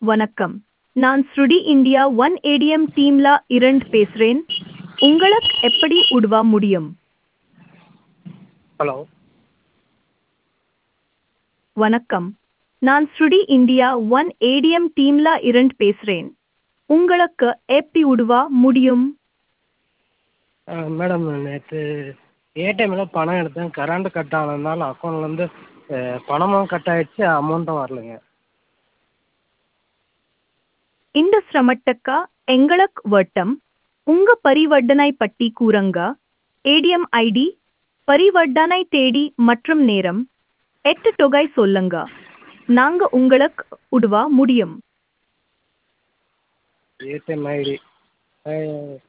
வணக்கம் நான் ஸ்ருடி இந்தியா ஒன் ஏடிஎம் டீம்ல இருந்து பேசுறேன் உங்களுக்கு எப்படி உதவ முடியும் ஹலோ வணக்கம் நான் ஸ்ருடி இந்தியா ஒன் ஏடிஎம் டீம்ல இருந்து பேசுறேன் உங்களுக்கு எப்படி உதவ முடியும் மேடம் நேற்று ஏடிஎம்மில் பணம் எடுத்தேன் கரண்ட் கட் ஆனதுனால அக்கௌண்ட்லேருந்து பணமும் கட் ஆகிடுச்சு அமௌண்ட்டும் வரலைங்க இந்த சிரமத்துக்கு எங்களுக்கு வட்டம் உங்க பரிவர்த்தனை பட்டி கூறுங்க ஏடிஎம் ஐடி பரிவர்த்தனை தேதி மற்றும் நேரம் எட்டு தொகை சொல்லுங்க நாங்க உங்களுக்கு உதவ முடியும் ஏடிஎம் ஐடி